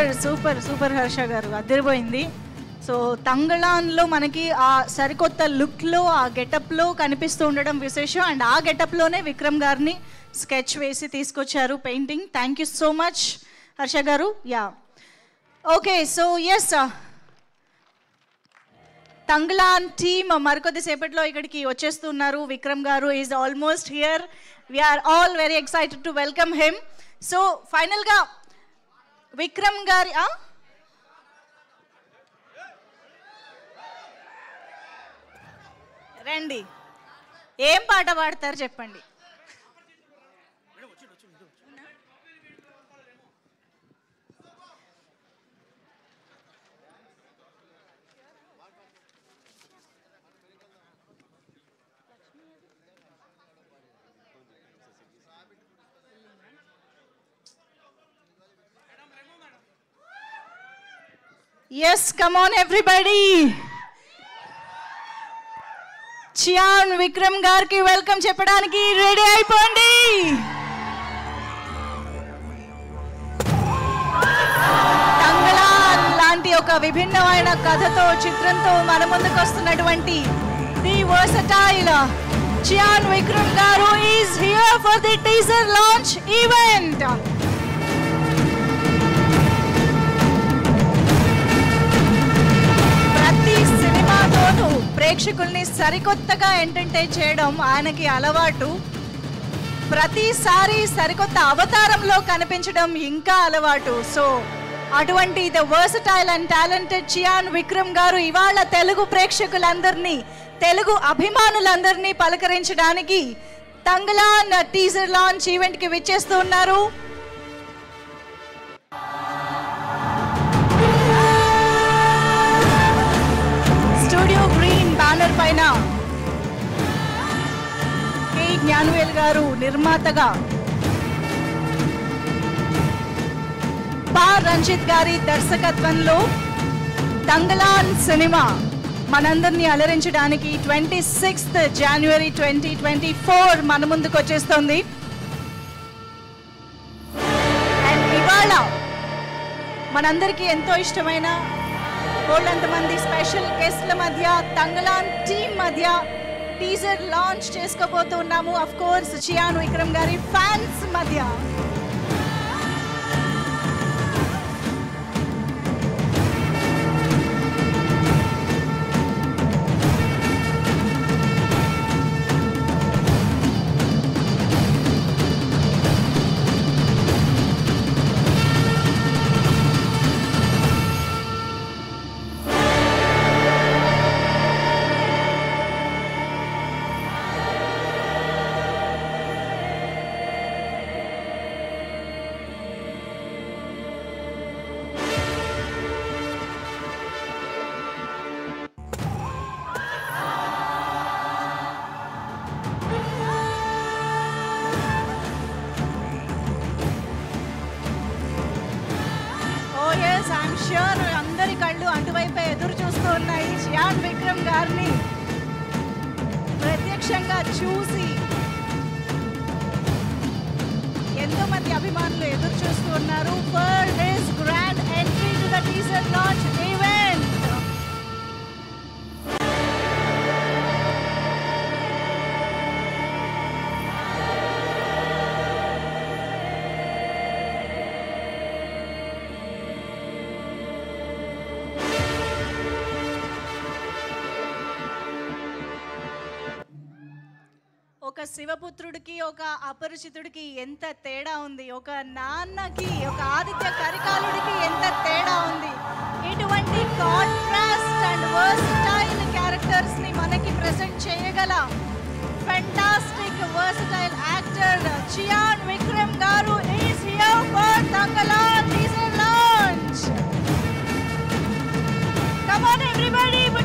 Super super super Harsha గారు అదిరిపోయింది so తంగళాన్లో మనకి ఆ సరికొత్త లుక్లో ఆ గెటప్లో కనిపిస్తూ ఉండడం విశేషం అండ్ ఆ గెటప్లోనే విక్రమ్ గారిని స్కెచ్ వేసి తీసుకొచ్చారు painting thank you so much Harsha garu yeah okay so yes Thangalaan team మరికొద్ది సేపట్లో ఇక్కడికి వచ్చేస్తున్నారు Vikram garu is almost here we are all very excited to welcome him so ఫైనల్గా విక్రమ్ గారి ఆ? రండి ఏం పాట పాడతారు చెప్పండి yes come on everybody Chiyaan Vikram గారికి వెల్కమ్ చెప్పడానికి రెడీ అయిపోండి తంగళాన్ లాంటి ఒక విభిన్నమైన కథతో చిత్రంతో మన ముందుకు వస్తున్నటువంటి the versatile Chiyaan Vikram garu is here for the teaser launch event ప్రతి సినిమాతోనూ ప్రేక్షకుల్ని సరికొత్తగా ఎంటర్టైన్ చేయడం ఆయనకి అలవాటు ప్రతిసారి సరికొత్త అవతారంలో కనిపించడం ఇంకా అలవాటు సో అటువంటి the versatile and talented Chiyaan Vikram garu ఇవాళ తెలుగు ప్రేక్షకులందరినీ తెలుగు అభిమానులందరినీ పలకరించడానికి తంగలాన్ టీజర్ లాంచ్ ఈవెంట్కి విచ్చేస్తూ ఉన్నారు స్టూడియో గ్రీన్ బ్యానర్ పైన కె జ్ఞానువేల్ గారు నిర్మాతగా పా రంజిత్ గారి దర్శకత్వంలో తంగలాన్ సినిమా మనందరినీ అలరించడానికి twenty sixth January twenty twenty four మన ముందుకు వచ్చేస్తుంది అండ్ ఇవాళ మనందరికీ ఎంతో ఇష్టమైన కోళ్ళంతమంది స్పెషల్ గెస్ట్ల మధ్య తంగలాన్ టీమ్ మధ్య టీజర్ లాంచ్ చేసుకోబోతున్నాము అఫ్ కోర్స్ చియాన్ విక్రమ్ గారి ఫ్యాన్స్ మధ్య ఓ ఎస్ ఐఎమ్ ష్యూర్ అందరి కళ్ళు అటువైపే ఎదురు చూస్తూ ఉన్నాయి చియాన్ విక్రమ్ గారిని ప్రత్యక్షంగా చూసి ఎంతో మంది అభిమానులు ఎదురు చూస్తూ ఉన్నారు for his grand entry to the teaser launch event ఒక శివపుత్రుడికి ఒక అపరిచితుడికి ఎంత తేడా ఉంది ఒక నాన్నకి ఒక ఆదిత్య కరికాలుడికి ఎంత తేడా ఉంది ఇటువంటి కాంట్రాస్ట్ అండ్ వర్సటైల్ క్యారెక్టర్స్ ని మనకి ప్రెజెంట్ చేయగల fantastic versatile actor Chiyaan Vikram garu is here for Thangalaan teaser launch come on everybody